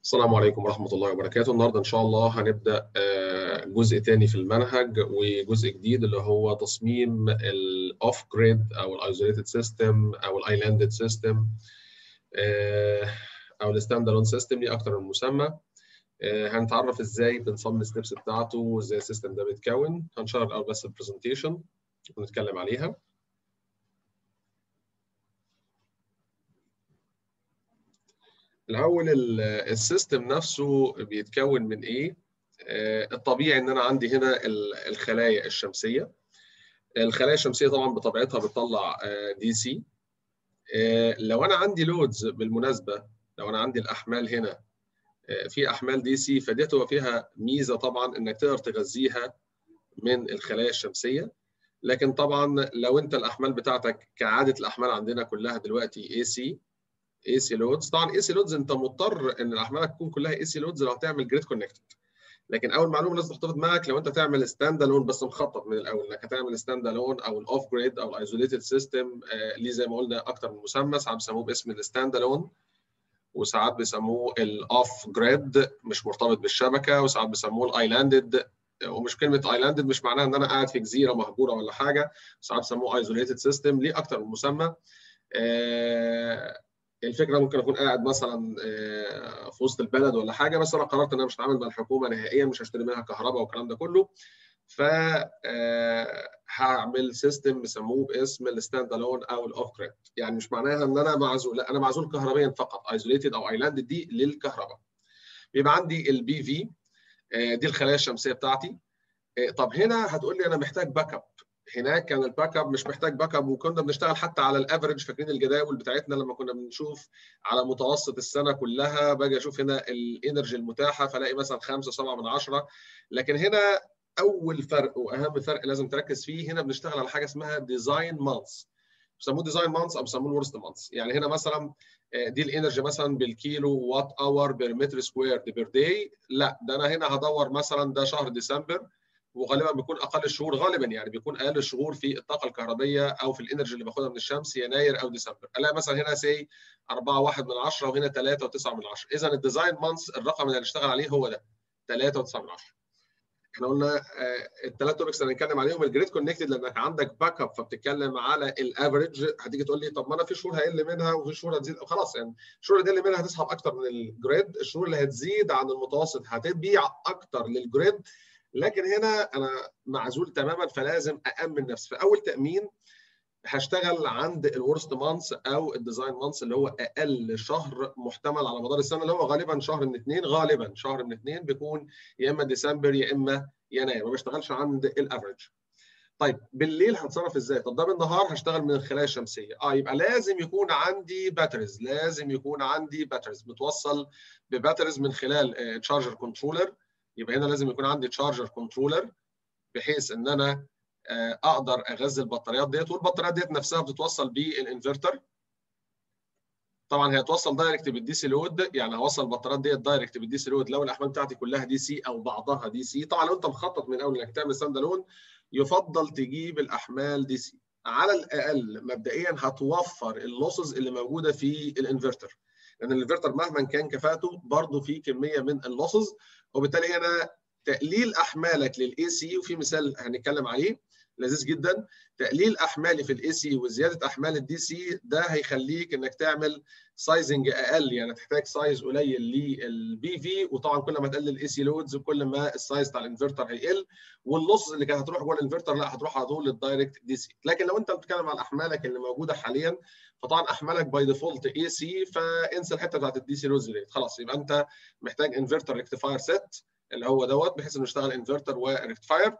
السلام عليكم ورحمة الله وبركاته النهاردة إن شاء الله هنبدأ جزء تاني في المنهج وجزء جديد اللي هو تصميم الأوف جريد أو الأيزوليتد سيستم أو الأيلاندد سيستم أو الستاند ألون سيستم ليه أكتر من مسمى هنتعرف إزاي بنصمم الستبس بتاعته وإزاي السيستم ده بيتكون هنشرح الأول بس البرزنتيشن ونتكلم عليها الاول السيستم نفسه بيتكون من ايه الطبيعي ان انا عندي هنا الخلايا الشمسيه الخلايا الشمسيه طبعا بطبيعتها بتطلع دي سي لو انا عندي لودز بالمناسبه لو انا عندي الاحمال هنا في احمال دي سي فدي هتبقى فيها ميزه طبعا انك تقدر تغذيها من الخلايا الشمسيه لكن طبعا لو انت الاحمال بتاعتك كعاده الاحمال عندنا كلها دلوقتي اي سي اي سي لودز طبعا اي سي لودز انت مضطر ان الاحمال تكون كلها اي سي لودز لو هتعمل جريد كونكتد لكن اول معلومه لازم تحطها في دماغك لو انت تعمل ستاند الون بس مخطط من الاول انك هتعمل ستاند الون او الاوف جريد او الايزوليتد سيستم ليه زي ما قلنا اكتر من مسمى ساعات بيسموه باسم الستاند الون وساعات بيسموه الاوف جريد مش مرتبط بالشبكه وساعات بيسموه الايلاندد ومش كلمه ايلاندد مش معناها ان انا قاعد في جزيره مهجوره ولا حاجه ساعات بيسموه ايزوليتد سيستم ليه اكتر من مسمى آه الفكره ممكن اكون قاعد مثلا في وسط البلد ولا حاجه بس انا قررت ان انا مش هتعامل مع الحكومه نهائيا مش هشتري منها كهرباء والكلام ده كله ف هعمل سيستم بيسموه باسم الستاند الون او الاوف جريد يعني مش معناها ان انا معزول لا انا معزول كهربيا فقط ايزوليتد او ايلاندد دي للكهرباء بيبقى عندي البي في دي الخلايا الشمسيه بتاعتي طب هنا هتقول لي انا محتاج باك اب هناك كان الباك اب مش محتاج باك اب وكنا بنشتغل حتى على الافرج فاكرين الجداول بتاعتنا لما كنا بنشوف على متوسط السنه كلها باجي اشوف هنا الانرجي المتاحه فلاقي مثلا 5 7 من 10 لكن هنا اول فرق واهم فرق لازم تركز فيه هنا بنشتغل على حاجه اسمها ديزاين مانثs بيسموه ديزاين مانثs او بيسموه الورست مانثs يعني هنا مثلا دي الانرجي مثلا بالكيلو وات اور بير متر سكوير بير داي لا ده انا هنا هدور مثلا ده شهر ديسمبر وغالبا بيكون اقل الشهور غالبا يعني بيكون اقل الشهور في الطاقه الكهربيه او في الانرجي اللي باخدها من الشمس يناير او ديسمبر الاقي مثلا هنا سي 4 1 من 10 وهنا 3 و9 من 10 اذا الديزاين مانثs الرقم اللي هنشتغل عليه هو ده 3 و9 من 10 احنا قلنا الثلاث توبكس اللي هنتكلم عليهم الجريد كونكتد لانك عندك باك اب فبتتكلم على الافريج هتيجي تقول لي طب ما انا في شهور هيقل منها وفي شهور هتزيد خلاص يعني الشهور اللي هتقل منها هتسحب اكتر من الجريد الشهور اللي هتزيد عن المتوسط هتبيع اكتر للجريد لكن هنا انا معزول تماما فلازم أأمن نفسي فأول تأمين هشتغل عند الورست مانثs او الديزاين مانثs اللي هو اقل شهر محتمل على مدار السنه اللي هو غالبا شهر من اثنين غالبا شهر من اثنين بيكون يا اما ديسمبر يا اما يناير ما بشتغلش عند الافرج طيب بالليل هتصرف ازاي؟ طب ده بالنهار هشتغل من الخلايا الشمسيه، اه يبقى لازم يكون عندي باتريز، لازم يكون عندي باتريز متوصل بباتريز من خلال تشارجر كنترولر يبقى هنا لازم يكون عندي تشارجر كنترولر بحيث ان انا اقدر اغذي البطاريات ديت والبطاريات ديت نفسها بتتوصل بالانفرتر طبعا هي هتوصل دايركت بالدي سي لود يعني هوصل البطاريات ديت دايركت بالدي سي لود لو الاحمال بتاعتي كلها دي سي او بعضها دي سي طبعا لو انت مخطط من اول انك تعمل ستاند الون يفضل تجيب الاحمال دي سي على الاقل مبدئيا هتوفر اللوسز اللي موجوده في الانفرتر لان الانفرتر مهما كان كفاءته برضه في كميه من اللوسز وبالتالي هنا تقليل احمالك للاي سي وفي مثال هنتكلم عليه لذيذ جدا تقليل احمالي في الاي سي وزياده احمال الدي سي ده هيخليك انك تعمل سايزنج اقل يعني تحتاج سايز قليل للبي في وطبعا كل ما تقلل الاي سي لودز كل ما السايز بتاع الانفرتر هيقل واللص اللي كانت هتروح جوه الانفرتر لا هتروح على طول للدايركت دي سي لكن لو انت بتتكلم على احمالك اللي موجوده حاليا فطبعا احمالك باي ديفولت اي سي فانسى الحته بتاعت الدي سي لودز ديت خلاص يبقى انت محتاج انفرتر ريكتيفاير سيت اللي هو دوت بحيث انه يشتغل انفرتر وريكتيفاير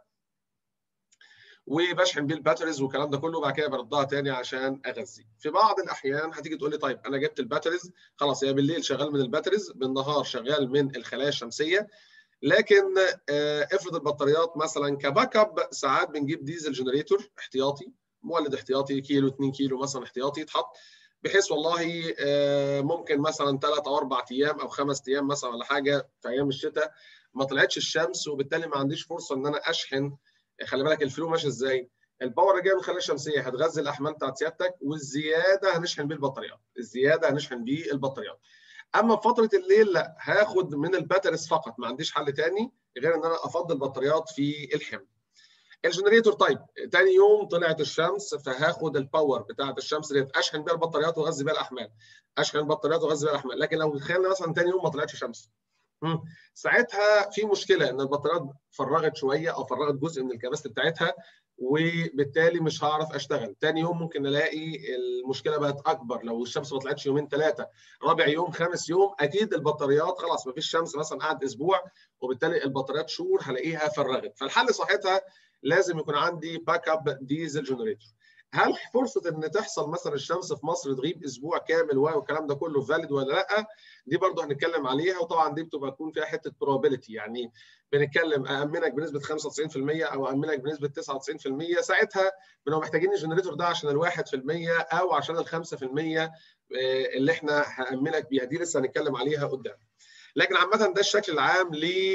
وبشحن بيه الباتريز والكلام ده كله وبعد كده بردها تاني عشان اغذي في بعض الاحيان هتيجي تقول لي طيب انا جبت الباتريز خلاص هي بالليل شغال من الباتريز بالنهار شغال من الخلايا الشمسيه لكن افرض البطاريات مثلا كباك اب ساعات بنجيب ديزل جنريتور احتياطي مولد احتياطي كيلو 2 كيلو مثلا احتياطي يتحط بحيث والله ممكن مثلا ثلاث او اربع ايام او خمس ايام مثلا ولا حاجه في ايام الشتاء ما طلعتش الشمس وبالتالي ما عنديش فرصه ان انا اشحن خلي بالك الفلو ماشي ازاي؟ الباور اللي جاي من الخلايا الشمسيه هتغذي الاحمال بتاعت سيادتك والزياده هنشحن بيه البطاريات، الزياده هنشحن بيه البطاريات. اما في فتره الليل لا هاخد من الباتريز فقط ما عنديش حل تاني غير ان انا افضل بطاريات في الحمل الجنريتور طيب تاني يوم طلعت الشمس فهاخد الباور بتاعت الشمس ديت اشحن بيها البطاريات واغذي بيها الاحمال اشحن البطاريات واغذي بيها الاحمال لكن لو تخيلنا مثلا تاني يوم ما طلعتش شمس مم. ساعتها في مشكله ان البطاريات فرغت شويه او فرغت جزء من الكباستي بتاعتها وبالتالي مش هعرف اشتغل تاني يوم ممكن الاقي المشكله بقت اكبر لو الشمس ما طلعتش يومين ثلاثه رابع يوم خامس يوم اكيد البطاريات خلاص ما فيش شمس مثلا قعد اسبوع وبالتالي البطاريات شهور هلاقيها فرغت فالحل صحتها لازم يكون عندي باك اب ديزل جنريتور هل فرصه ان تحصل مثلا الشمس في مصر تغيب اسبوع كامل والكلام ده كله فاليد ولا لا دي برضه هنتكلم عليها وطبعا دي بتبقى تكون فيها حته probability يعني بنتكلم امنك بنسبه 95% او امنك بنسبه 99% ساعتها بنبقى محتاجين الجنريتور ده عشان ال 1% او عشان ال 5% اللي احنا هامنك بيها دي لسه هنتكلم عليها قدام لكن عامه ده الشكل العام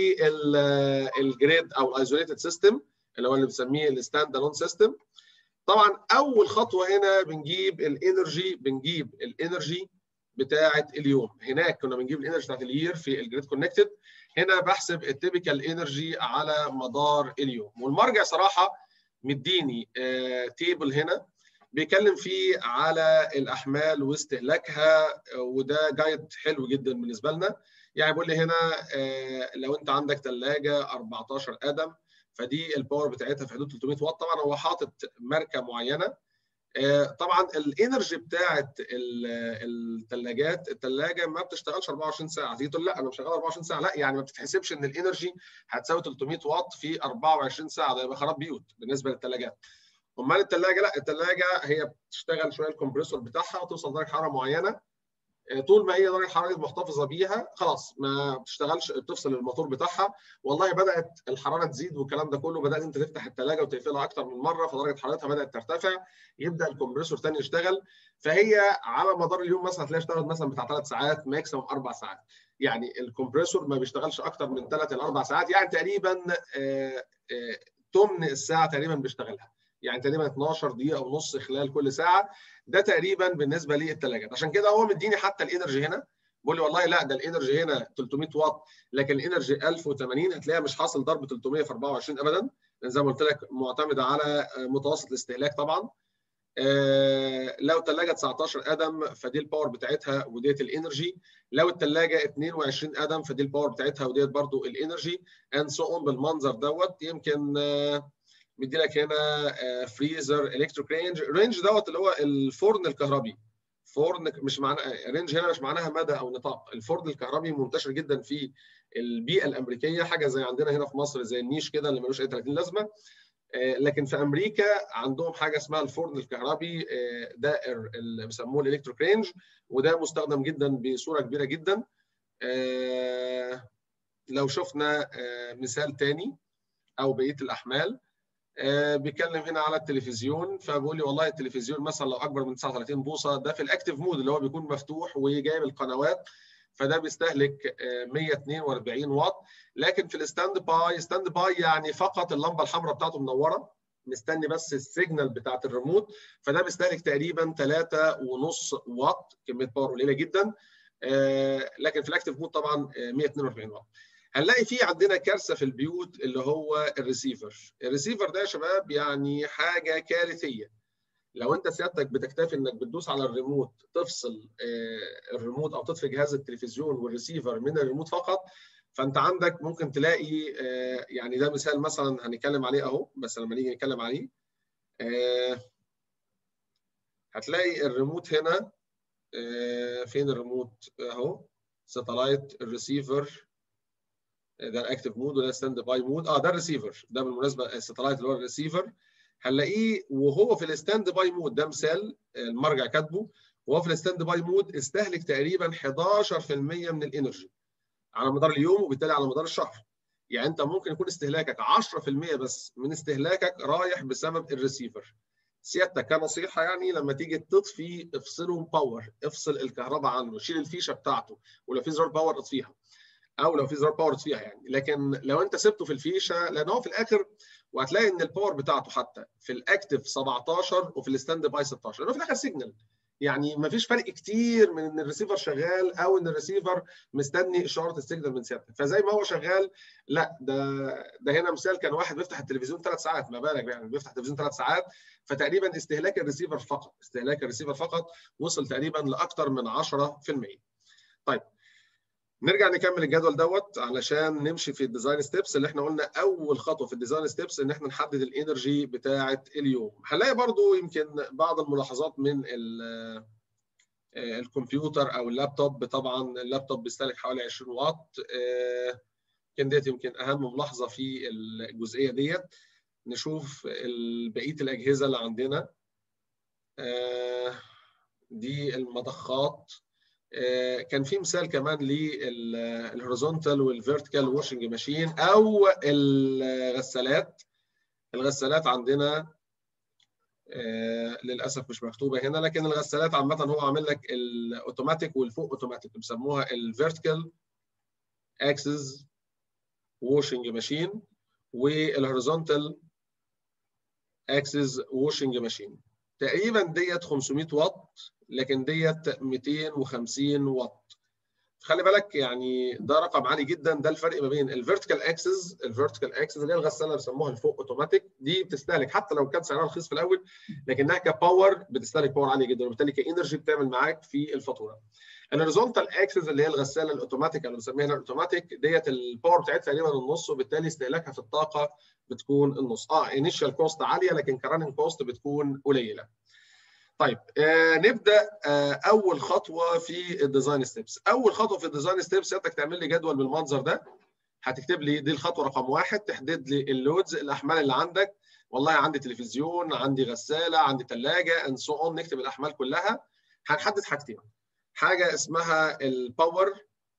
للجريد او الايزوليتد سيستم اللي هو اللي بنسميه الستاند الون سيستم طبعا اول خطوه هنا بنجيب الانرجي بنجيب الانرجي بتاعه اليوم هناك كنا بنجيب الانرجي بتاعه اليير في الجريد كونكتد هنا بحسب التيبيكال انرجي على مدار اليوم والمرجع صراحه مديني آه تيبل هنا بيتكلم فيه على الاحمال واستهلاكها وده جايد حلو جدا بالنسبه لنا يعني بيقول لي هنا آه لو انت عندك ثلاجه 14 قدم فدي الباور بتاعتها في حدود 300 واط طبعا هو حاطط ماركه معينه طبعا الانرجي بتاعت الثلاجات الثلاجه ما بتشتغلش 24 ساعه تيجي تقول لا انا شغال 24 ساعه لا يعني ما بتتحسبش ان الانرجي هتساوي 300 واط في 24 ساعه ده يبقى خراب بيوت بالنسبه للثلاجات امال الثلاجه لا الثلاجه هي بتشتغل شويه الكمبريسور بتاعها وتوصل درجه حراره معينه طول ما هي درجه الحراره محتفظه بيها خلاص ما بتشتغلش تفصل الموتور بتاعها والله بدات الحراره تزيد والكلام ده كله بدات انت تفتح الثلاجه وتقفلها اكتر من مره فدرجه حرارتها بدات ترتفع يبدا الكمبريسور تاني يشتغل فهي على مدار اليوم مثلا هتلاقيها اشتغلت مثلا بتاع ثلاث ساعات ماكسيموم اربع ساعات يعني الكمبريسور ما بيشتغلش اكتر من ثلاث الى اربع ساعات يعني تقريبا ثمن الساعه تقريبا بيشتغلها يعني تقريبا 12 دقيقه ونص خلال كل ساعه ده تقريبا بالنسبه للثلاجات عشان كده هو مديني حتى الانرجي هنا بيقول لي والله لا ده الانرجي هنا 300 واط لكن الانرجي 1080 هتلاقيها مش حاصل ضرب 300 في 24 ابدا لان زي ما قلت لك معتمده على متوسط الاستهلاك طبعا آه لو ثلاجه 19 قدم فدي الباور بتاعتها وديت الانرجي لو الثلاجه 22 قدم فدي الباور بتاعتها وديت برضو الانرجي اند سو اون بالمنظر دوت يمكن آه مدي لك هنا فريزر الكتريك رينج رينج دوت اللي هو الفرن الكهربي فرن مش معناه رينج هنا مش معناها مدى او نطاق الفرن الكهربي منتشر جدا في البيئه الامريكيه حاجه زي عندنا هنا في مصر زي النيش كده اللي ملوش اي 30 لازمه لكن في امريكا عندهم حاجه اسمها الفرن الكهربي ده اللي بيسموه الالكتريك رينج وده مستخدم جدا بصوره كبيره جدا لو شفنا مثال تاني او بقيه الاحمال آه بيتكلم هنا على التلفزيون فبيقول لي والله التلفزيون مثلا لو اكبر من 39 بوصه ده في الاكتيف مود اللي هو بيكون مفتوح وجايب القنوات فده بيستهلك آه 142 واط لكن في الستاند باي ستاند باي يعني فقط اللمبه الحمراء بتاعته منوره مستني بس السيجنال بتاعت الريموت فده بيستهلك تقريبا 3.5 واط كميه باور قليله جدا آه لكن في الاكتيف مود طبعا 142 واط هنلاقي في عندنا كارثه في البيوت اللي هو الريسيفر الريسيفر ده يا شباب يعني حاجه كارثيه لو انت سيادتك بتكتفي انك بتدوس على الريموت تفصل الريموت او تطفي جهاز التلفزيون والريسيفر من الريموت فقط فانت عندك ممكن تلاقي يعني ده مثال مثلا هنتكلم عليه اهو بس لما نيجي نتكلم عليه هتلاقي الريموت هنا فين الريموت اهو ساتلايت الريسيفر ده الاكتف مود وده ستاند باي مود اه ده الريسيفر ده بالمناسبه الساتلايت اللي هو الريسيفر هنلاقيه وهو في الستاند باي مود ده مثال المرجع كاتبه وهو في الستاند باي مود استهلك تقريبا 11% من الانرجي على مدار اليوم وبالتالي على مدار الشهر يعني انت ممكن يكون استهلاكك 10% بس من استهلاكك رايح بسبب الريسيفر سيادتك كنصيحه يعني لما تيجي تطفي افصله باور افصل الكهرباء عنه شيل الفيشه بتاعته ولو في زرار باور اطفيها او لو في زرار باور فيها يعني لكن لو انت سبته في الفيشه لان هو في الاخر وهتلاقي ان الباور بتاعته حتى في الاكتف 17 وفي الستاند باي 16 لانه في الاخر سيجنال يعني ما فيش فرق كتير من ان الريسيفر شغال او ان الريسيفر مستني اشاره السيجنال من سيادتك فزي ما هو شغال لا ده ده هنا مثال كان واحد بيفتح التلفزيون ثلاث ساعات ما بالك يعني بيفتح التلفزيون ثلاث ساعات فتقريبا استهلاك الريسيفر فقط استهلاك الريسيفر فقط وصل تقريبا لاكثر من 10% طيب نرجع نكمل الجدول دوت علشان نمشي في الديزاين ستيبس اللي احنا قلنا اول خطوه في الديزاين ستيبس ان احنا نحدد الانرجي بتاعه اليوم هنلاقي برضو يمكن بعض الملاحظات من الكمبيوتر او اللابتوب طبعا اللابتوب بيستهلك حوالي 20 واط كان ديت يمكن اهم ملاحظه في الجزئيه ديت نشوف بقيه الاجهزه اللي عندنا دي المضخات كان في مثال كمان للهوريزونتال والفيرتيكال واشنج ماشين او الغسالات الغسالات عندنا للاسف مش مكتوبه هنا لكن الغسالات عامه هو عامل لك الاوتوماتيك والفوق اوتوماتيك بيسموها الفيرتيكال اكسس واشنج ماشين والهوريزونتال اكسس واشنج ماشين تقريبا ديت 500 واط لكن ديت 250 واط خلي بالك يعني ده رقم عالي جدا ده الفرق ما بين الفيرتيكال اكسس الفيرتيكال اكسس اللي هي الغساله بيسموها الفوق اوتوماتيك دي بتستهلك حتى لو كان سعرها رخيص في الاول لكنها كباور بتستهلك باور عالي جدا وبالتالي كانرجي بتعمل معاك في الفاتوره الهوريزونتال اكسس اللي هي الغساله الاوتوماتيك اللي بنسميها الاوتوماتيك ديت الباور بتاعتها تقريبا النص وبالتالي استهلاكها في الطاقه بتكون النص اه انيشال كوست عاليه لكن كراننج كوست بتكون قليله طيب آه نبدا آه اول خطوه في الديزاين ستيبس اول خطوه في الديزاين ستيبس سيادتك تعمل لي جدول بالمنظر ده هتكتب لي دي الخطوه رقم واحد تحدد لي اللودز الاحمال اللي عندك والله عندي تلفزيون عندي غساله عندي ثلاجه اند سو اون نكتب الاحمال كلها هنحدد حاجتين حاجه اسمها الباور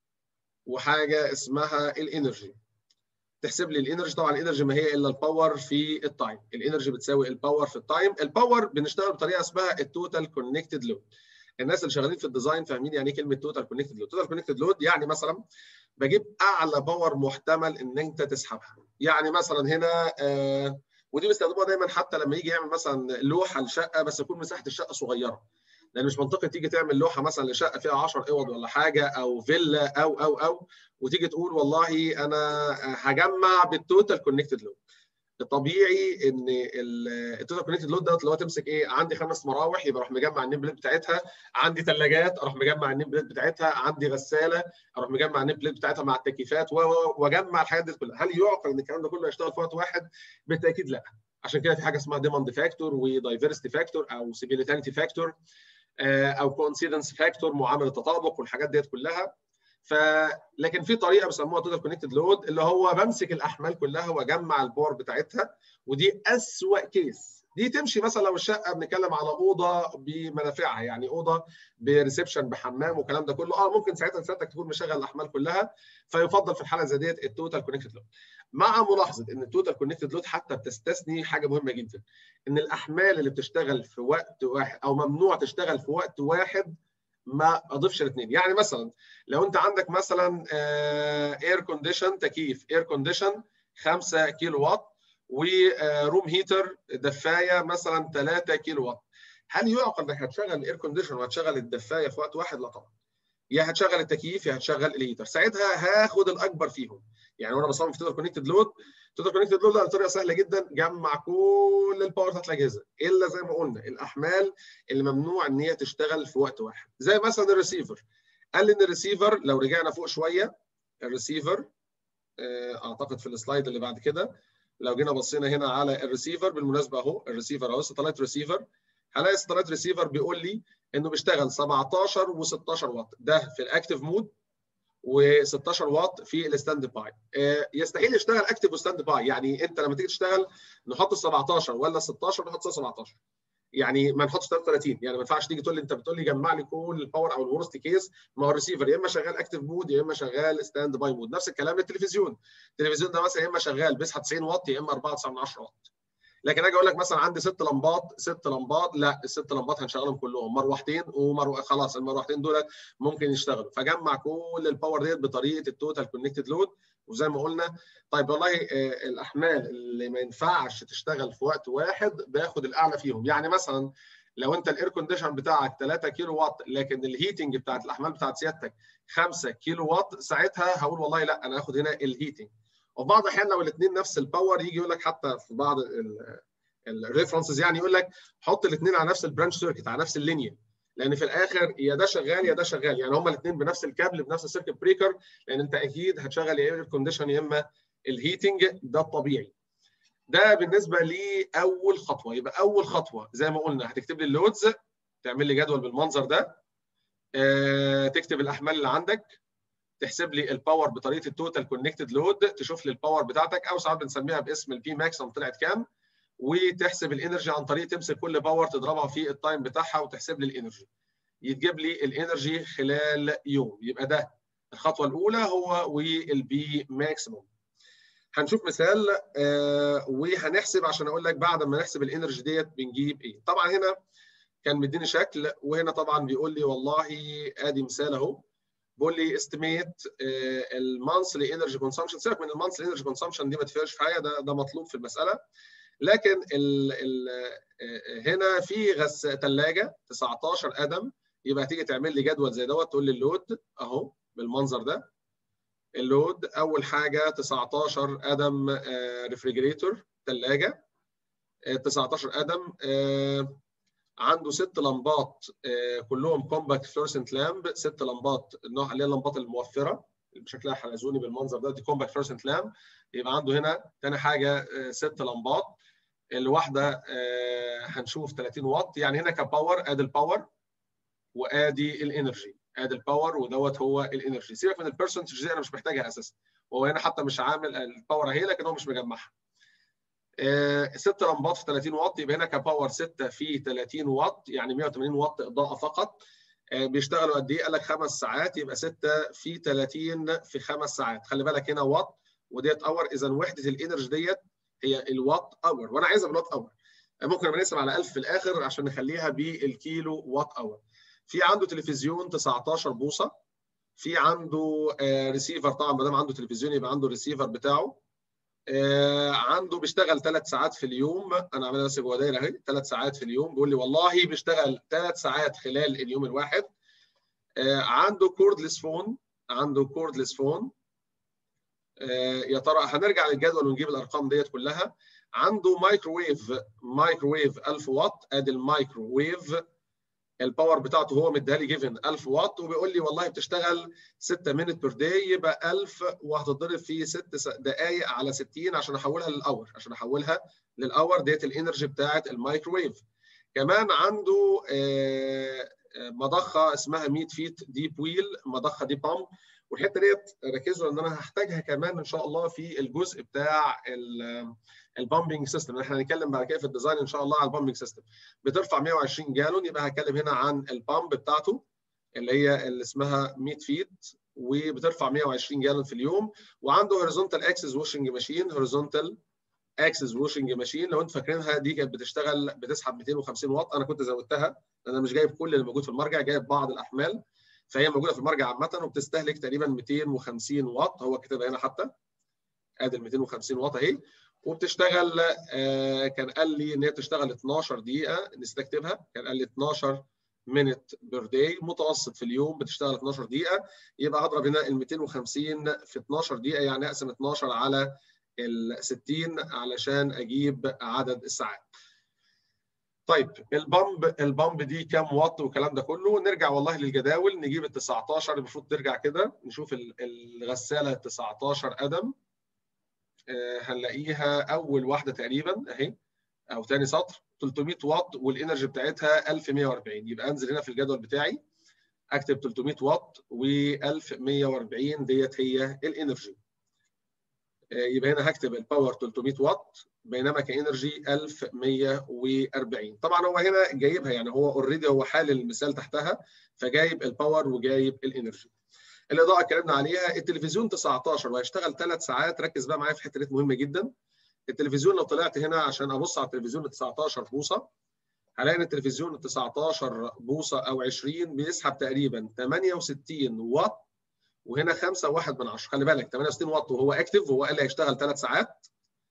وحاجه اسمها الانرجي تحسب لي الانرجي طبعا الانرجي ما هي الا الباور في التايم الانرجي بتساوي الباور في التايم الباور بنشتغل بطريقه اسمها التوتال كونكتد لود الناس اللي شغالين في الديزاين فاهمين يعني ايه كلمه توتال كونكتد لود توتال كونكتد لود يعني مثلا بجيب اعلى باور محتمل ان انت تسحبها يعني مثلا هنا آه ودي بيستخدموها دايما حتى لما يجي يعمل مثلا لوحه لشقه بس يكون مساحه الشقه صغيره لان مش منطقي تيجي تعمل لوحه مثلا لشقه فيها 10 اوض ولا حاجه او فيلا او او او وتيجي تقول والله انا هجمع بالتوتال كونكتد لود الطبيعي ان التوتال كونكتد لود دوت اللي هو تمسك ايه عندي خمس مراوح يبقى اروح مجمع النيم بليت بتاعتها عندي ثلاجات اروح مجمع النيم بليت بتاعتها عندي غساله اروح مجمع النيم بليت بتاعتها مع التكييفات واجمع الحاجات دي كلها هل يعقل ان الكلام ده كله يشتغل في وقت واحد بالتاكيد لا عشان كده في حاجه اسمها ديماند فاكتور ودايفرستي فاكتور او سيميليتانيتي فاكتور او كونسيدنس فاكتور معامل التطابق والحاجات ديت كلها ف لكن في طريقه بيسموها توتال كونكتد لود اللي هو بمسك الاحمال كلها واجمع الباور بتاعتها ودي اسوأ كيس دي تمشي مثلا لو الشقه بنتكلم على اوضه بمنافعها يعني اوضه بريسبشن بحمام والكلام ده كله اه ممكن ساعتها سيادتك تكون مشغل الاحمال كلها فيفضل في الحاله زي ديت التوتال كونكتد لود مع ملاحظه ان التوتال كونكتد لود حتى بتستثني حاجه مهمه جدا ان الاحمال اللي بتشتغل في وقت واحد او ممنوع تشتغل في وقت واحد ما اضيفش الاثنين يعني مثلا لو انت عندك مثلا اير كونديشن تكييف اير كونديشن 5 كيلو واط وروم هيتر دفايه مثلا 3 كيلو واط هل يعقل انك هتشغل الاير كونديشن وهتشغل الدفايه في وقت واحد؟ لا طبعا. يا هتشغل التكييف يا هتشغل الهيتر، ساعتها هاخد الاكبر فيهم. يعني وانا بصمم في توتال كونكتد لود توتال كونكتد لود طريقه سهله جدا جمع كل الباور بتاعت الاجهزه الا زي ما قلنا الاحمال اللي ممنوع ان هي تشتغل في وقت واحد زي مثلا الريسيفر قال لي ان الريسيفر لو رجعنا فوق شويه الريسيفر اعتقد في السلايد اللي بعد كده لو جينا بصينا هنا على الريسيفر بالمناسبه اهو الريسيفر اهو ساتلايت ريسيفر هلاقي ساتلايت ريسيفر بيقول لي انه بيشتغل 17 و16 واط ده في الاكتف مود و16 واط في الستاند باي يستحيل يشتغل اكتف وستاند باي يعني انت لما تيجي تشتغل نحط ال 17 ولا 16 نحط 17 يعني ما نحطش 33 يعني ما ينفعش تيجي تقول لي انت بتقول لي جمع لي كل الباور او الورست كيس ما هو الريسيفر يا اما شغال اكتف مود يا اما شغال ستاند باي مود نفس الكلام للتلفزيون التلفزيون ده مثلا يا اما شغال بيسحب 90 واط يا اما 4.9 واط لكن اجي اقول لك مثلا عندي ست لمبات ست لمبات لا الست لمبات هنشغلهم كلهم مروحتين ومرو... خلاص المروحتين دول ممكن يشتغلوا فجمع كل الباور ديت بطريقه التوتال كونكتد لود وزي ما قلنا طيب والله الاحمال اللي ما ينفعش تشتغل في وقت واحد باخد الاعلى فيهم يعني مثلا لو انت الاير كونديشن بتاعك 3 كيلو وات لكن الهيتنج بتاعت الاحمال بتاعت سيادتك 5 كيلو وات ساعتها هقول والله لا انا هاخد هنا الهيتنج وفي بعض الاحيان لو الاثنين نفس الباور يجي يقول لك حتى في بعض الريفرنسز يعني يقول لك حط الاثنين على نفس البرانش سيركت على نفس اللينيا لان في الاخر يا ده شغال يا ده شغال يعني هما الاثنين بنفس الكابل بنفس السيركت بريكر لان انت اكيد هتشغل يا اير كونديشن يا اما الهيتنج ده الطبيعي ده بالنسبه لاول خطوه يبقى اول خطوه زي ما قلنا هتكتب لي اللودز تعمل لي جدول بالمنظر ده أه تكتب الاحمال اللي عندك تحسب لي الباور بطريقه التوتال كونكتد لود تشوف لي الباور بتاعتك او ساعات بنسميها باسم البي ماكسيمم طلعت كام وتحسب الانرجي عن طريق تمسك كل باور تضربها في التايم بتاعها وتحسب لي الانرجي يتجيب لي الانرجي خلال يوم يبقى ده الخطوه الاولى هو والبي ماكسيموم هنشوف مثال آه وهنحسب عشان اقول لك بعد ما نحسب الانرجي ديت بنجيب ايه طبعا هنا كان مديني شكل وهنا طبعا بيقول لي والله ادي مثال اهو بيقول لي استيميت المانثلي انرجي كونسامشن سيبك من المانثلي انرجي كونسامشن دي ما تفرقش في حاجه ده ده مطلوب في المساله لكن ال ال هنا في غس ثلاجه 19 قدم يبقى هتيجي تعمل لي جدول زي دوت تقول لي اللود اهو بالمنظر ده اللود اول حاجه 19 قدم ريفريجريتور ثلاجه 19 قدم عنده ست لمبات كلهم كومباكت فلورسنت لامب ست لمبات النوع اللي هي اللمبات الموفره اللي شكلها حلزوني بالمنظر ده دي كومباكت فلورسنت لامب يبقى عنده هنا ثاني حاجه ست لمبات الواحده هنشوف 30 واط يعني هنا كباور ادي الباور وادي الانرجي ادي الباور ودوت هو الانرجي سيبك من البرسنتج دي انا مش محتاجها اساسا وهو هنا حتى مش عامل الباور اهي لكن هو مش مجمعها ست لمبات في 30 واط يبقى هنا كباور 6 في 30 واط يعني 180 واط اضاءه فقط بيشتغلوا قد ايه؟ قال لك خمس ساعات يبقى 6 في 30 في خمس ساعات خلي بالك هنا واط وديت اور اذا وحده الانرجي ديت هي الوات اور وانا عايزها بالوات اور ممكن نقسم على 1000 في الاخر عشان نخليها بالكيلو وات اور في عنده تلفزيون 19 بوصه في عنده ريسيفر طبعا ما دام عنده تلفزيون يبقى عنده الريسيفر بتاعه عنده بيشتغل ثلاث ساعات في اليوم انا عاملها بس جوه دايره اهي ثلاث ساعات في اليوم بيقول لي والله بيشتغل ثلاث ساعات خلال اليوم الواحد عنده كوردلس فون عنده كوردلس فون يا ترى هنرجع للجدول ونجيب الارقام ديت كلها عنده مايكروويف مايكروويف 1000 واط ادي المايكروويف الباور بتاعته هو مديها لي جيفن 1000 واط وبيقول لي والله بتشتغل 6 مينت بير داي يبقى 1000 وهتتضرب في 6 دقائق على 60 عشان احولها للاور عشان احولها للاور ديت الانرجي بتاعت المايكروويف كمان عنده مضخه اسمها 100 فيت ديب ويل مضخه دي بامب والحته ديت ركزوا ان انا هحتاجها كمان ان شاء الله في الجزء بتاع البامبنج سيستم احنا هنتكلم بعد كده في الديزاين ان شاء الله على البامبنج سيستم بترفع 120 جالون يبقى هتكلم هنا عن البامب بتاعته اللي هي اللي اسمها 100 فيت وبترفع 120 جالون في اليوم وعنده هوريزونتال اكسس واشنج ماشين هوريزونتال اكسس واشنج ماشين لو انتم فاكرينها دي كانت بتشتغل بتسحب 250 واط انا كنت زودتها انا مش جايب كل اللي موجود في المرجع جايب بعض الاحمال فهي موجوده في المرجع عامه وبتستهلك تقريبا 250 واط هو كاتبها هنا حتى ادي ال 250 واط اهي وبتشتغل آه كان قال لي ان هي بتشتغل 12 دقيقه نستكتبها كان قال لي 12 مينت بير داي متوسط في اليوم بتشتغل 12 دقيقه يبقى هضرب هنا ال 250 في 12 دقيقه يعني اقسم 12 على ال 60 علشان اجيب عدد الساعات. طيب البامب البامب دي كام واط والكلام ده كله نرجع والله للجداول نجيب ال 19 المفروض ترجع كده نشوف الغساله 19 قدم هنلاقيها اول واحده تقريبا اهي او ثاني سطر 300 واط والانرجي بتاعتها 1140 يبقى انزل هنا في الجدول بتاعي اكتب 300 واط و1140 ديت هي الانرجي يبقى هنا هكتب الباور 300 واط بينما كانرجي 1140 طبعا هو هنا جايبها يعني هو اوريدي هو حال المثال تحتها فجايب الباور وجايب الانرجي الاضاءه اتكلمنا عليها التلفزيون 19 وهيشتغل ثلاث ساعات ركز بقى معايا في حته دي مهمه جدا التلفزيون لو طلعت هنا عشان ابص على التلفزيون ال 19 بوصه هلاقي ان التلفزيون ال 19 بوصه او 20 بيسحب تقريبا 68 واط وهنا 5 1 من 10 خلي بالك 68 واط وهو اكتف وهو قال لي هيشتغل ثلاث ساعات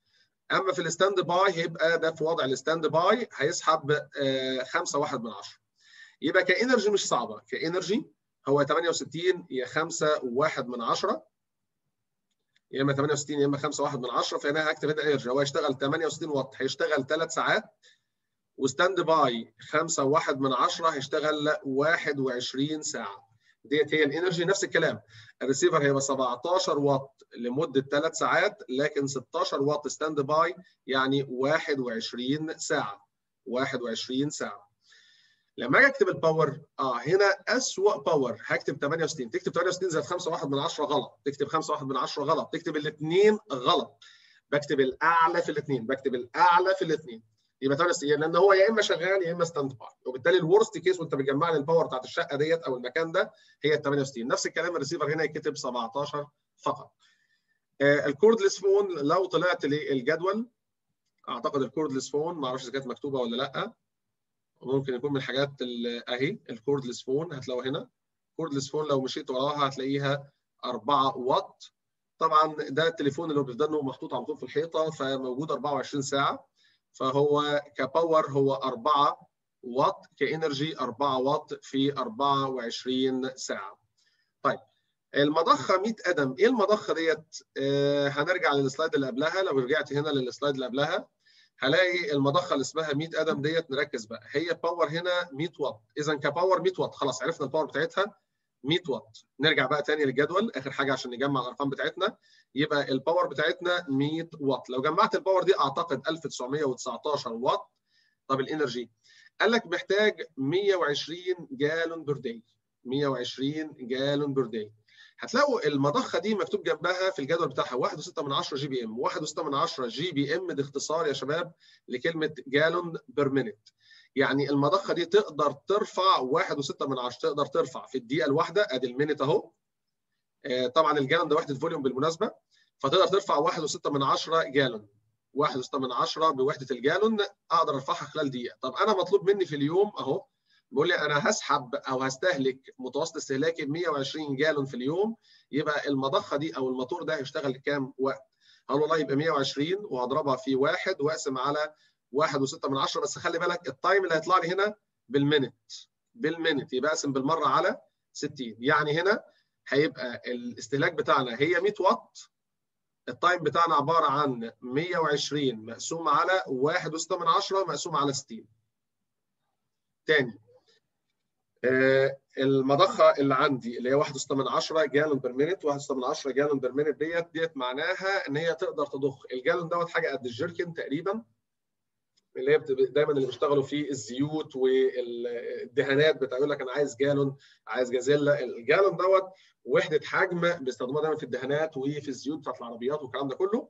اما في الستاند باي هيبقى ده في وضع الستاند باي هيسحب 5 1 من 10 يبقى كانرجي مش صعبه كانرجي هو 68 يا 5 1 من 10 يا اما 68 يا اما 5 1 من 10 فهنا هكتب هنا انرجي هو هيشتغل 68 واط هيشتغل 3 ساعات وستاند باي 5 1 من 10 هيشتغل 21 ساعه ديت هي الانرجي نفس الكلام الريسيفر هيبقى 17 واط لمده 3 ساعات لكن 16 واط ستاند باي يعني 21 ساعه 21 ساعه لما اجي اكتب الباور اه هنا اسوء باور هكتب 68 تكتب 68 زائد 5 1 من 10 غلط تكتب 5 1 من 10 غلط تكتب الاثنين غلط بكتب الاعلى في الاثنين بكتب الاعلى في الاثنين يبقى 68 لان هو يا اما شغال يا اما ستاند باي وبالتالي الورست كيس وانت بتجمع لي الباور بتاعت الشقه ديت او المكان ده هي ال 68 نفس الكلام الريسيفر هنا يتكتب 17 فقط آه الكوردلس فون لو طلعت للجدول اعتقد الكوردلس فون ما اعرفش اذا كانت مكتوبه ولا لا ممكن يكون من الحاجات اهي الكوردلس فون هتلاقوها هنا كوردلس فون لو مشيت وراها هتلاقيها 4 واط طبعا ده التليفون اللي هو بيفضل محطوط على طول في الحيطه فموجود 24 ساعه فهو كباور هو 4 واط كانرجي 4 واط في 24 ساعه. طيب المضخه 100 قدم ايه المضخه ديت؟ آه هنرجع للسلايد اللي قبلها لو رجعت هنا للسلايد اللي قبلها هلاقي المضخه اللي اسمها 100 قدم ديت نركز بقى هي باور هنا 100 واط اذا كباور 100 واط خلاص عرفنا الباور بتاعتها 100 واط نرجع بقى تاني للجدول اخر حاجه عشان نجمع الارقام بتاعتنا يبقى الباور بتاعتنا 100 واط لو جمعت الباور دي اعتقد 1919 واط طب الانرجي قال لك محتاج 120 جالون بير داي 120 جالون بير داي هتلاقوا المضخه دي مكتوب جنبها في الجدول بتاعها 1.6 جي بي ام 1.6 جي بي ام ده اختصار يا شباب لكلمه جالون بير مينيت يعني المضخه دي تقدر ترفع 1.6 من 10 تقدر ترفع في الدقيقه الواحده ادي المينت اهو طبعا الجالون ده وحده فوليوم بالمناسبه فتقدر ترفع 1.6 من 10 جالون 1.6 من 10 بوحده الجالون اقدر ارفعها خلال دقيقه طب انا مطلوب مني في اليوم اهو بيقول لي انا هسحب او هستهلك متوسط استهلاكي 120 جالون في اليوم يبقى المضخه دي او الموتور ده هيشتغل كام وقت؟ هقول والله يبقى 120 وهضربها في واحد واقسم على 1.6 من 10 بس خلي بالك التايم اللي هيطلع لي هنا بالمينت بالمينت يبقى اقسم بالمره على 60 يعني هنا هيبقى الاستهلاك بتاعنا هي 100 واط التايم بتاعنا عباره عن 120 مقسوم على 1.6 من 10 مقسوم على 60 تاني آه المضخه اللي عندي اللي هي 1.6 من 10 جالون بير مينيت 1.6 من 10 جالون بير مينيت ديت ديت معناها ان هي تقدر تضخ الجالون دوت حاجه قد الجيركن تقريبا اللي هي دايما اللي بيشتغلوا في الزيوت والدهانات بتقول لك انا عايز جالون عايز جازيلا الجالون دوت وحده حجم بيستخدموها دايما في الدهانات وفي الزيوت بتاعت العربيات والكلام ده كله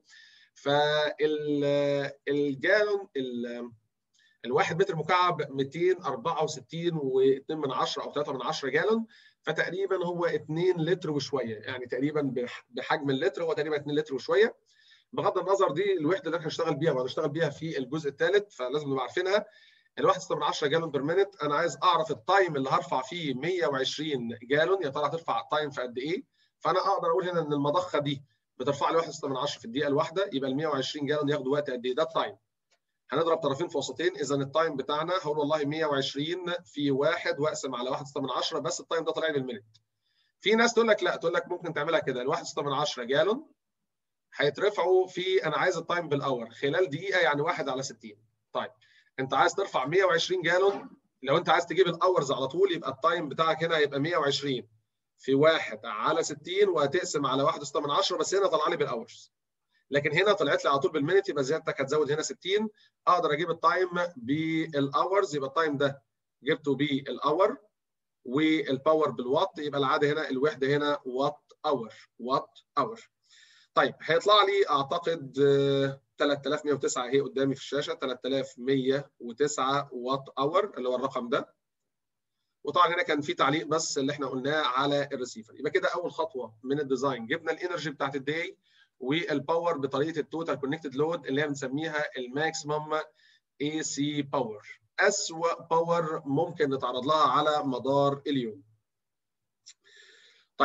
فالجالون الواحد متر مكعب 264 و2 من 10 او 3 من 10 جالون فتقريبا هو 2 لتر وشويه يعني تقريبا بحجم اللتر هو تقريبا 2 لتر وشويه بغض النظر دي الوحده اللي احنا هنشتغل بيها وهنشتغل بيها في الجزء الثالث فلازم نبقى عارفينها الواحد 6 من 10 جالون بير مينت انا عايز اعرف التايم اللي هرفع فيه 120 جالون يا ترى هترفع التايم في قد ايه فانا اقدر اقول هنا ان المضخه دي بترفع لي 1 6 من 10 في الدقيقه الواحده يبقى ال 120 جالون ياخدوا وقت قد ايه ده التايم هنضرب طرفين في وسطين اذا التايم بتاعنا هقول والله 120 في 1 واقسم على 1 6 من 10 بس التايم ده طلع لي بالمينت في ناس تقول لك لا تقول لك ممكن تعملها كده ال 1 6 من 10 جالون هيترفعوا في انا عايز التايم بالاور خلال دقيقه يعني 1 على 60 طيب انت عايز ترفع 120 جالون لو انت عايز تجيب الاورز على طول يبقى التايم بتاعك هنا هيبقى 120 في 1 على 60 وهتقسم على 1 من 10 بس هنا طلع لي بالاورز لكن هنا طلعت لي على طول بالمينت يبقى زيادتك هتزود هنا 60 اقدر اجيب التايم بالاورز يبقى التايم ده جبته بالاور والباور بالوات يبقى العاده هنا الوحده هنا وات اور وات اور طيب هيطلع لي اعتقد 3109 اهي قدامي في الشاشه 3109 وات اور اللي هو الرقم ده وطبعا هنا كان في تعليق بس اللي احنا قلناه على الريسيفر يبقى كده اول خطوه من الديزاين جبنا الانرجي بتاعت الداي والباور بطريقه التوتال كونكتد لود اللي هي بنسميها الماكسيمم اي سي باور اسوأ باور ممكن نتعرض لها على مدار اليوم طيب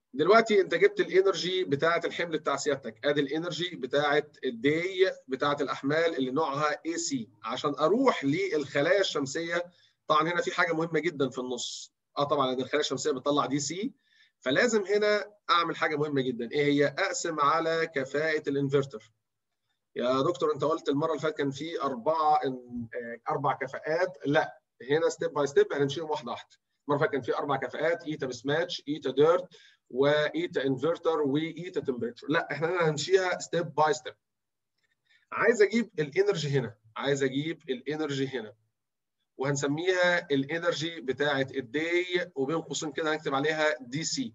دلوقتي انت جبت الانرجي بتاعه الحمل بتاع سيادتك ادي الانرجي بتاعه الدي بتاعه الاحمال اللي نوعها اي سي عشان اروح للخلايا الشمسيه طبعا هنا في حاجه مهمه جدا في النص اه طبعا الخلايا الشمسيه بتطلع دي سي فلازم هنا اعمل حاجه مهمه جدا ايه هي اقسم على كفاءه الانفرتر يا دكتور انت قلت المره اللي فاتت كان في اربعه اربع كفاءات لا هنا ستيب باي ستيب هنمشيهم واحده واحده المره اللي فاتت كان في اربع كفاءات ايتا مسماتش ايتا ديرت وايتا انفرتر وايتا تمبريتشر لا احنا هنا هنمشيها ستيب باي ستيب عايز اجيب الانرجي هنا عايز اجيب الانرجي هنا وهنسميها الانرجي بتاعه الدي وبين قوسين كده هنكتب عليها دي سي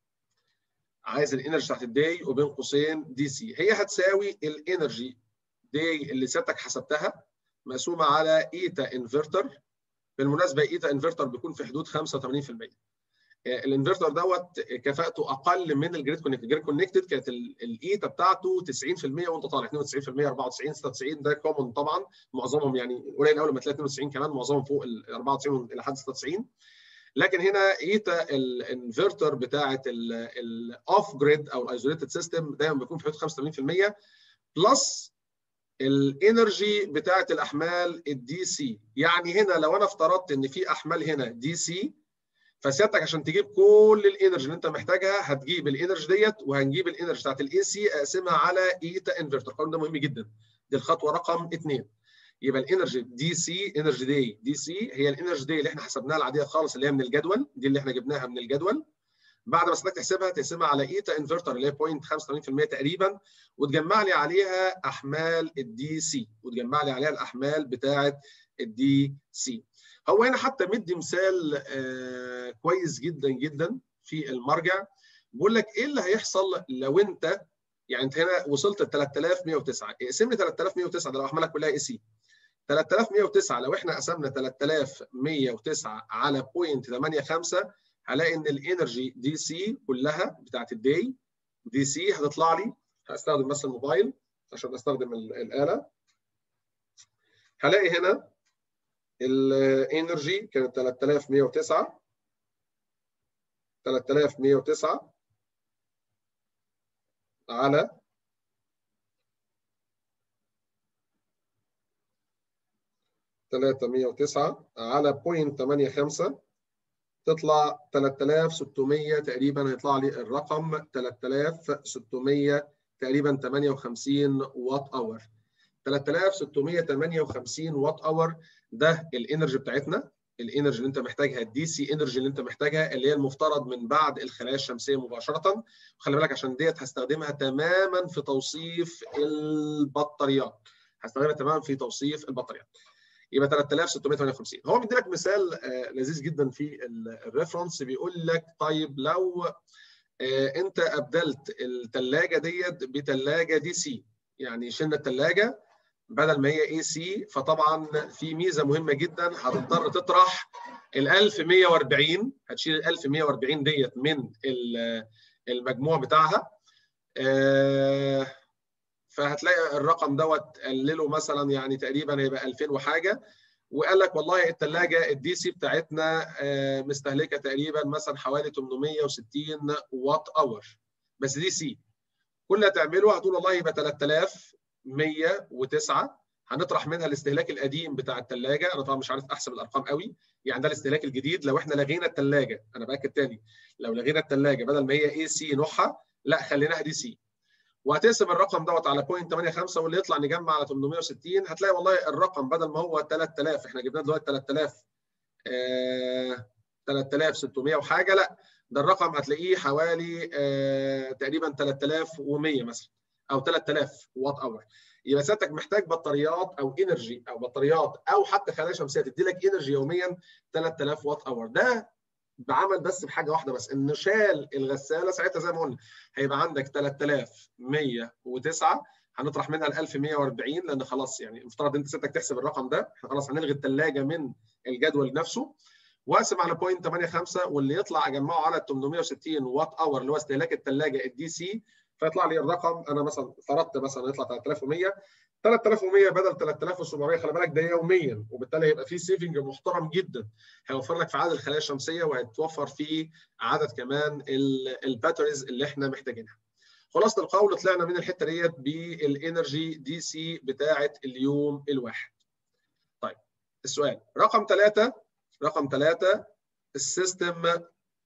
عايز الانرجي بتاعت الدي وبين قوسين دي سي هي هتساوي الانرجي دي اللي سيادتك حسبتها مقسومه على ايتا انفرتر بالمناسبه ايتا انفرتر بيكون في حدود 85% الانفرتر دوت كفاءته اقل من الجريد كونكتد الجريد كونكتد كانت الايتا بتاعته 90% وانت طالع 92% 94 96 ده كومن طبعا معظمهم يعني قليل قوي لما تلاقي 92 كمان معظمهم فوق ال 94 الى حد 96 لكن هنا ايتا الانفرتر بتاعه الاوف جريد او الايزوليتد سيستم دايما بيكون في حدود 85% بلس الانرجي بتاعه الاحمال الدي سي يعني هنا لو انا افترضت ان في احمال هنا دي سي فسيادتك عشان تجيب كل الانرجي اللي انت محتاجها هتجيب الانرجي ديت وهنجيب الانرجي بتاعت الاي سي اقسمها على ايتا انفرتر القانون ده مهم جدا دي الخطوه رقم اثنين يبقى الانرجي دي سي انرجي دي دي سي هي الانرجي دي اللي احنا حسبناها العاديه خالص اللي هي من الجدول دي اللي احنا جبناها من الجدول بعد ما سيادتك تحسبها تقسمها على ايتا انفرتر اللي هي 0.85% تقريبا وتجمع لي عليها احمال الدي سي وتجمع لي عليها الاحمال بتاعه الدي سي هو هنا حتى مدي مثال آه كويس جدا جدا في المرجع بيقول لك ايه اللي هيحصل لو انت يعني انت هنا وصلت ل 3109 اقسم لي 3109 ده لو احمالك كلها اي سي 3109 لو احنا قسمنا 3109 على 0.85 هلاقي ان الانرجي دي سي كلها بتاعت الدي دي سي هتطلع لي هستخدم بس الموبايل عشان استخدم الاله هلاقي هنا الانرجي كانت 3109 3109 على تلاتة مية وتسعة على بوينت تمانية خمسة تطلع 3600 تقريبا هيطلع لي الرقم 3600 تقريبا 58 وات اور 3658 وات اور ده الانرجي بتاعتنا الانرجي اللي انت محتاجها الدي سي انرجي اللي انت محتاجها اللي هي المفترض من بعد الخلايا الشمسيه مباشره خلي بالك عشان ديت هستخدمها تماما في توصيف البطاريات هستخدمها تماما في توصيف البطاريات يبقى 3658 هو بيدي لك مثال لذيذ جدا في الريفرنس بيقول لك طيب لو انت ابدلت الثلاجه ديت بثلاجه دي سي يعني شلنا الثلاجه بدل ما هي اي سي فطبعا في ميزه مهمه جدا هتضطر تطرح ال 1140 هتشيل ال 1140 ديت من المجموع بتاعها فهتلاقي الرقم دوت قلله مثلا يعني تقريبا هيبقى 2000 وحاجه وقال لك والله الثلاجه الدي سي بتاعتنا مستهلكه تقريبا مثلا حوالي 860 وات اور بس دي سي كل اللي هتعمله هتقول والله يبقى 3109 هنطرح منها الاستهلاك القديم بتاع الثلاجه انا طبعا مش عارف احسب الارقام قوي يعني ده الاستهلاك الجديد لو احنا لغينا الثلاجه انا باكد تاني لو لغينا الثلاجه بدل ما هي اي سي نوعها لا خليناها دي سي وهتقسم الرقم دوت على 0.85 واللي يطلع نجمع على 860 هتلاقي والله الرقم بدل ما هو 3000 احنا جبناه دلوقتي 3000 آه 3600 وحاجه لا ده الرقم هتلاقيه حوالي آه تقريبا 3100 مثلا او 3000 وات اور يبقى سيادتك محتاج بطاريات او انرجي او بطاريات او حتى خلايا شمسيه تدي لك انرجي يوميا 3000 وات اور ده بعمل بس بحاجه واحده بس انه شال الغساله ساعتها زي ما قلنا هيبقى عندك 3109 هنطرح منها ال 1140 لان خلاص يعني المفترض انت سيادتك تحسب الرقم ده احنا خلاص هنلغي الثلاجه من الجدول نفسه واقسم على 0.85 واللي يطلع اجمعه على 860 وات اور اللي هو استهلاك الثلاجه الدي سي فيطلع لي الرقم انا مثلا فرضت مثلا يطلع 3100 3100 بدل 3700 خلي بالك ده يوميا وبالتالي هيبقى في سيفنج محترم جدا هيوفر لك في عدد الخلايا الشمسيه وهيتوفر في عدد كمان الباتريز اللي احنا محتاجينها. خلاصه القول طلعنا من الحته ديت بالانرجي دي سي بتاعه اليوم الواحد. طيب السؤال رقم ثلاثه رقم ثلاثه السيستم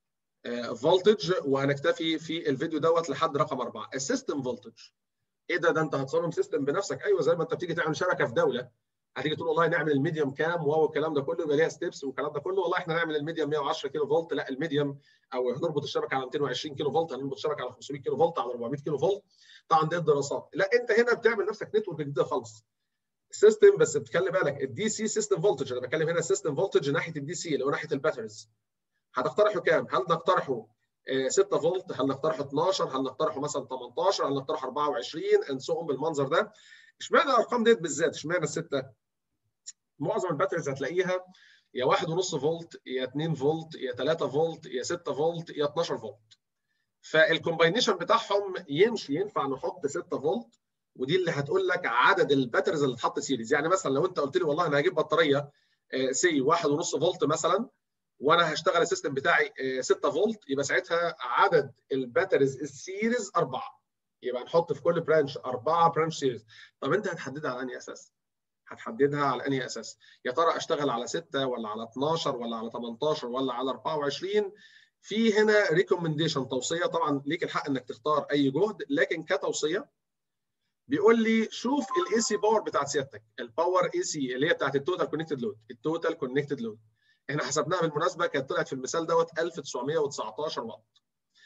فولتج وهنكتفي في الفيديو دوت لحد رقم اربعه السيستم فولتج ايه ده ده انت هتصمم سيستم بنفسك ايوه زي ما انت بتيجي تعمل شبكه في دوله هتيجي تقول والله نعمل الميديوم كام واو الكلام ده كله يبقى ليها ستيبس والكلام ده كله والله احنا نعمل الميديوم 110 كيلو فولت لا الميديوم او هنربط الشبكه على 220 كيلو فولت هنربط الشبكه على 500 كيلو فولت على 400 كيلو فولت طبعا دي الدراسات لا انت هنا بتعمل نفسك نتورك جديده خالص سيستم بس بتخلي بالك الدي سي سيستم فولتج انا بتكلم هنا سيستم فولتج ناحيه الدي سي اللي هو ناحيه الباتريز هتقترحوا كام؟ هل نقترحه 6 فولت هل نقترحه 12 هل نقترحه مثلا 18 هل نقترحه 24 اند سو بالمنظر ده اشمعنى الارقام ديت بالذات اشمعنى السته معظم الباتريز هتلاقيها يا 1.5 فولت يا 2 فولت يا 3 فولت يا 6 فولت يا 12 فولت فالكومباينيشن بتاعهم يمشي ينفع نحط 6 فولت ودي اللي هتقول لك عدد الباتريز اللي اتحط سيريز يعني مثلا لو انت قلت لي والله انا هجيب بطاريه سي 1.5 فولت مثلا وانا هشتغل السيستم بتاعي 6 فولت يبقى ساعتها عدد الباتريز السيريز اربعه يبقى نحط في كل برانش اربعه برانش سيريز طب انت هتحددها على انهي اساس؟ هتحددها على انهي اساس؟ يا ترى اشتغل على 6 ولا على 12 ولا على 18 ولا على 24 في هنا ريكومنديشن توصيه طبعا ليك الحق انك تختار اي جهد لكن كتوصيه بيقول لي شوف الاي سي باور بتاعت سيادتك الباور اي سي اللي هي بتاعت التوتال كونكتد لود التوتال كونكتد لود احنا حسبناها بالمناسبه كانت طلعت في المثال دوت 1919 واط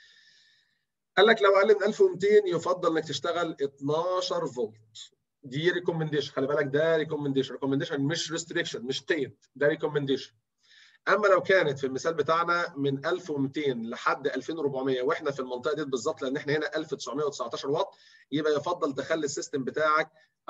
قال لك لو اقل من 1200 يفضل انك تشتغل 12 فولت دي ريكومنديشن خلي بالك ده ريكومنديشن ريكومنديشن مش ريستريكشن مش قيد ده ريكومنديشن اما لو كانت في المثال بتاعنا من 1200 لحد 2400 واحنا في المنطقه دي بالظبط لان احنا هنا 1919 واط يبقى يفضل تخلي السيستم بتاعك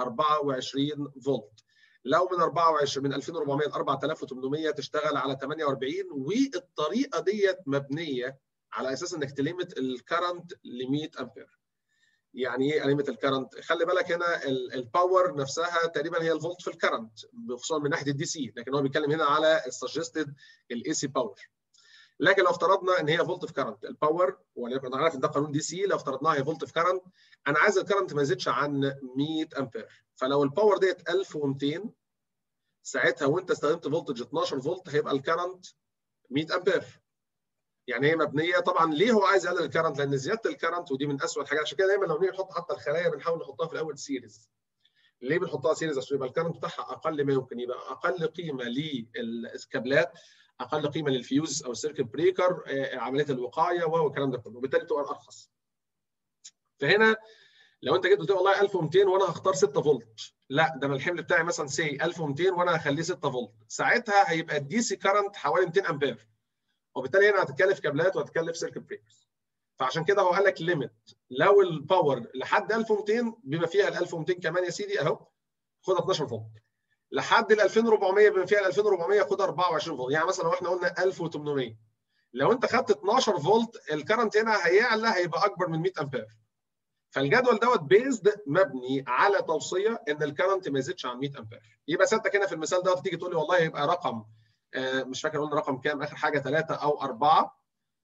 24 فولت لو من 24 من 2400 ل 4800 تشتغل على 48 والطريقه ديت مبنيه على اساس انك تليمت الكرنت ل 100 امبير. يعني ايه ليميت الكرنت؟ خلي بالك هنا الباور نفسها تقريبا هي الفولت في الكرنت خصوصا من ناحيه الدي سي لكن هو بيتكلم هنا على السجستد الاي سي باور. لكن لو افترضنا ان هي فولت في كرنت الباور وليكن انا عارف ان ده قانون دي سي لو افترضناها هي فولت في كرنت انا عايز الكرنت ما يزيدش عن 100 امبير فلو الباور ديت 1200 ساعتها وانت استخدمت فولتج 12 فولت هيبقى الكرنت 100 امبير يعني هي مبنيه طبعا ليه هو عايز يقلل الكرنت لان زياده الكرنت ودي من اسوء الحاجات عشان كده دايما لو نيجي نحط حتى الخلايا بنحاول نحطها في الاول سيريز ليه بنحطها سيريز عشان يبقى الكرنت بتاعها اقل ما يمكن يبقى اقل قيمه للكابلات اقل قيمه للفيوز او السيركت بريكر عمليه الوقايه والكلام ده كله وبالتالي تبقى ارخص فهنا لو انت جيت قلت والله 1200 وانا هختار 6 فولت لا ده انا الحمل بتاعي مثلا سي 1200 وانا هخليه 6 فولت ساعتها هيبقى الدي سي كرنت حوالي 200 امبير وبالتالي هنا هتتكلف كابلات وهتتكلف سيركت بريكرز فعشان كده هو قال لك ليميت لو الباور لحد 1200 بما فيها ال 1200 كمان يا سيدي اهو خدها 12 فولت لحد ال 2400 بما فيها ال 2400 خدها 24 فولت يعني مثلا لو احنا قلنا 1800 لو انت خدت 12 فولت الكرنت هنا هيعلى هيبقى اكبر من 100 امبير فالجدول دوت بيزد مبني على توصيه ان الكرنت ما يزيدش عن 100 امبير يبقى سيادتك هنا في المثال دوت تيجي تقول لي والله يبقى رقم آه مش فاكر قلنا رقم كام اخر حاجه 3 او 4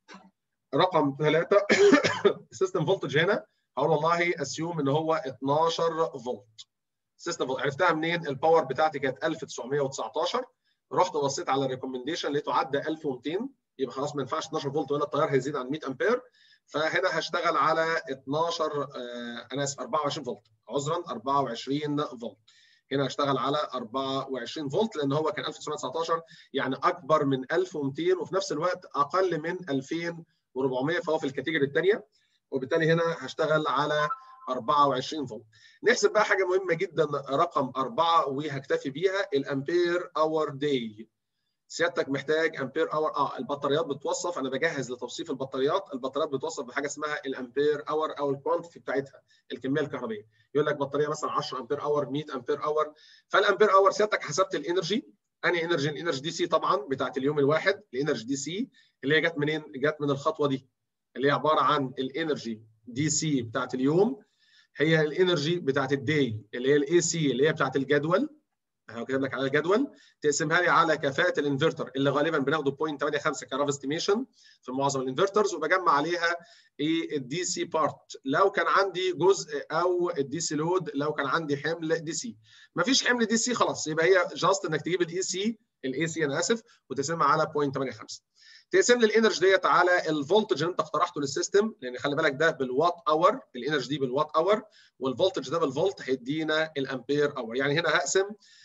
رقم 3 السيستم فولتج هنا هقول والله اسيوم ان هو 12 فولت سيستم فولت عرفتها منين الباور بتاعتي كانت 1919 رحت بصيت على الريكومنديشن لقيته عدى 1200 يبقى خلاص ما ينفعش 12 فولت ولا التيار هيزيد عن 100 امبير فهنا هشتغل على 12 آه انا اسف 24 فولت عذرا 24 فولت هنا هشتغل على 24 فولت لان هو كان 1919 يعني اكبر من 1200 وفي نفس الوقت اقل من 2400 فهو في الكاتيجوري الثانيه وبالتالي هنا هشتغل على 24 فولت نحسب بقى حاجه مهمه جدا رقم أربعة وهكتفي بيها الامبير اور داي سيادتك محتاج امبير اور اه البطاريات بتوصف انا بجهز لتوصيف البطاريات البطاريات بتوصف بحاجه اسمها الامبير اور او الكوانتيتي بتاعتها الكميه الكهربائيه يقول لك بطاريه مثلا 10 امبير اور 100 امبير اور فالامبير اور سيادتك حسبت الانرجي انهي انرجي الانرجي دي سي طبعا بتاعت اليوم الواحد الانرجي دي سي اللي هي جت منين جت من الخطوه دي اللي هي عباره عن الانرجي دي سي بتاعت اليوم هي الانرجي بتاعت الداي اللي هي الاي سي اللي هي بتاعت الجدول اهو كاتب لك على الجدول تقسمها لي على كفاءه الانفرتر اللي غالبا بناخده 0.85 كراف استيميشن في معظم الانفرترز وبجمع عليها ايه الدي سي بارت لو كان عندي جزء او الدي سي لود لو كان عندي حمل دي سي مفيش حمل دي سي خلاص يبقى هي جاست انك تجيب الاي سي الاي سي انا اسف وتقسمها على 0.85 تقسم لي الانرجي ديت على الفولتج اللي انت اقترحته للسيستم لان خلي بالك ده بالوات اور الانرجي دي بالوات اور والفولتج ده بالفولت هيدينا الامبير اور يعني هنا هقسم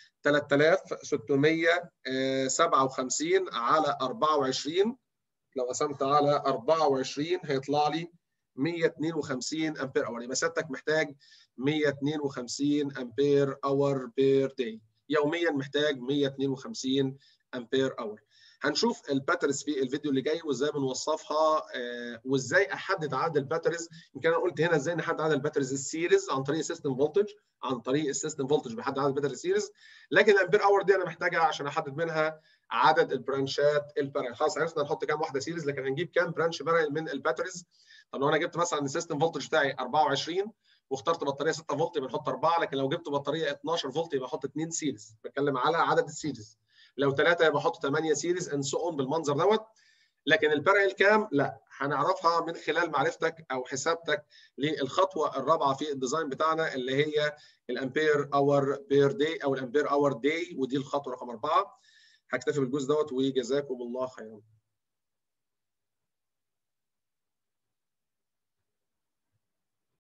3657 على 24 لو قسمت على 24 هيطلع لي 152 امبير اور يبقى سيادتك محتاج 152 امبير اور بير داي يوميا محتاج 152 امبير اور هنشوف الباترز في الفيديو اللي جاي وازاي بنوصفها آه وازاي احدد عدد الباترز يمكن انا قلت هنا ازاي نحدد عدد الباترز السيريز عن طريق السيستم فولتج عن طريق السيستم فولتج بحدد عدد الباترز السيريز لكن الامبير اور دي انا محتاجها عشان احدد منها عدد البرانشات البارل خلاص عرفنا نحط كام واحده سيريز لكن هنجيب كام برانش بارل من الباترز طب لو انا جبت مثلا السيستم فولتج بتاعي 24 واخترت بطاريه 6 فولت يبقى نحط 4 لكن لو جبت بطاريه 12 فولت يبقى احط 2 سيريز بتكلم على عدد السيريز لو ثلاثه يبقى احط 8 سيريز اند سو اون بالمنظر دوت لكن البارل كام لا هنعرفها من خلال معرفتك او حسابتك للخطوه الرابعه في الديزاين بتاعنا اللي هي الامبير اور بير داي او الامبير اور داي ودي الخطوه رقم اربعه هكتفي بالجزء دوت وجزاكم الله خيرا